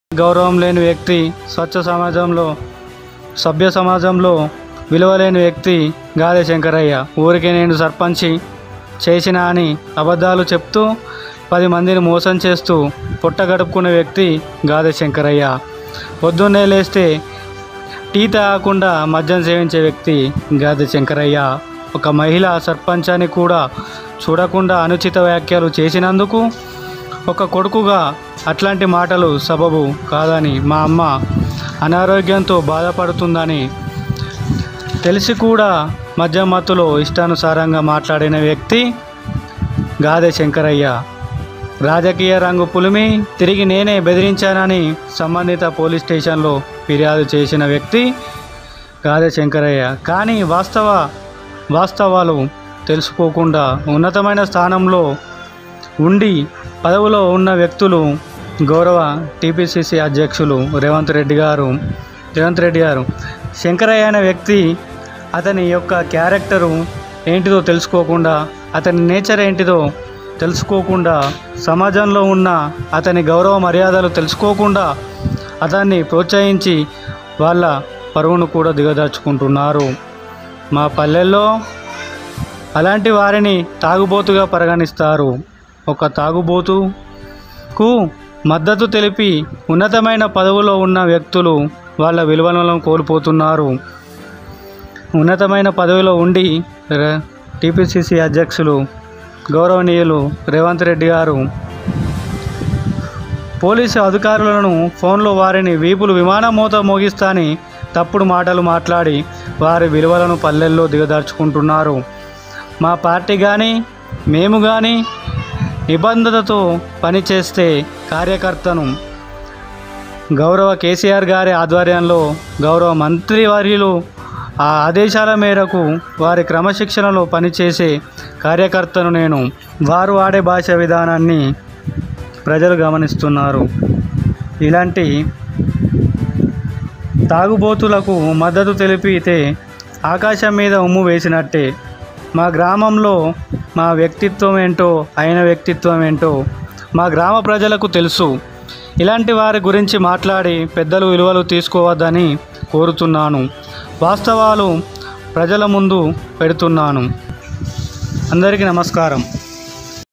గౌరవం లేని వ్యక్తి స్వచ్ఛ సమాజంలో సభ్య సమాజంలో విలువలేని వ్యక్తి గాదే శంకరయ్య ఊరికి నేను సర్పంచి చేసిన అని అబద్ధాలు చెప్తూ పది మందిని మోసం చేస్తూ పొట్ట గడుపుకునే వ్యక్తి గాదే శంకరయ్య పొద్దున్నే లేస్తే టీ తాగకుండా మద్యం సేవించే వ్యక్తి గాది శంకరయ్య ఒక మహిళ సర్పంచ్ అని కూడా చూడకుండా అనుచిత వ్యాఖ్యలు చేసినందుకు ఒక కొడుకుగా అట్లాంటి మాటలు సబబు కాదని మా అమ్మ అనారోగ్యంతో బాధపడుతుందని తెలిసి కూడా మద్యం మత్తులో ఇష్టానుసారంగా మాట్లాడిన వ్యక్తి గాదె శంకరయ్య రాజకీయ రంగు పులిమి తిరిగి నేనే బెదిరించానని సంబంధిత పోలీస్ స్టేషన్లో ఫిర్యాదు చేసిన వ్యక్తి గాదె శంకరయ్య కానీ వాస్తవ వాస్తవాలు తెలుసుకోకుండా ఉన్నతమైన స్థానంలో ఉండి పదవిలో ఉన్న వ్యక్తులు గౌరవ టీపీసీసీ అధ్యక్షులు రేవంత్ రెడ్డి గారు రేవంత్ రెడ్డి గారు శంకరయ్య అనే వ్యక్తి అతని యొక్క క్యారెక్టరు ఏంటిదో తెలుసుకోకుండా అతని నేచర్ ఏంటిదో తెలుసుకోకుండా సమాజంలో ఉన్న అతని గౌరవ మర్యాదలు తెలుసుకోకుండా అతన్ని ప్రోత్సహించి వాళ్ళ పరువును కూడా దిగదార్చుకుంటున్నారు మా పల్లెల్లో అలాంటి వారిని తాగుబోతుగా పరిగణిస్తారు ఒక తాగుబోతుకు మద్దతు తెలిపి ఉన్నతమైన పదవిలో ఉన్న వ్యక్తులు వాళ్ళ విలువలను కోల్పోతున్నారు ఉన్నతమైన పదవిలో ఉండి ర- టీపీసీసీ అధ్యక్షులు గౌరవనీయులు రేవంత్ రెడ్డి గారు పోలీసు అధికారులను ఫోన్లో వారిని వీపులు విమానం మోత మోగిస్తాని తప్పుడు మాటలు మాట్లాడి వారి విలువలను పల్లెల్లో దిగదార్చుకుంటున్నారు మా పార్టీ కానీ మేము కానీ నిబంధనతో పనిచేస్తే కార్యకర్తను గౌరవ కేసీఆర్ గారి ఆధ్వర్యంలో గౌరవ మంత్రివర్యులు ఆ ఆదేశాల మేరకు వారి క్రమశిక్షణలో పనిచేసే కార్యకర్తను నేను వారు ఆడే భాష విధానాన్ని ప్రజలు గమనిస్తున్నారు ఇలాంటి తాగుబోతులకు మద్దతు తెలిపితే ఆకాశం మీద ఉమ్ము వేసినట్టే మా గ్రామంలో మా వ్యక్తిత్వం ఏంటో అయిన వ్యక్తిత్వం ఏంటో మా గ్రామ ప్రజలకు తెలుసు ఇలాంటి వారి గురించి మాట్లాడి పెద్దలు విలువలు తీసుకోవద్దని కోరుతున్నాను వాస్తవాలు ప్రజల ముందు పెడుతున్నాను అందరికీ నమస్కారం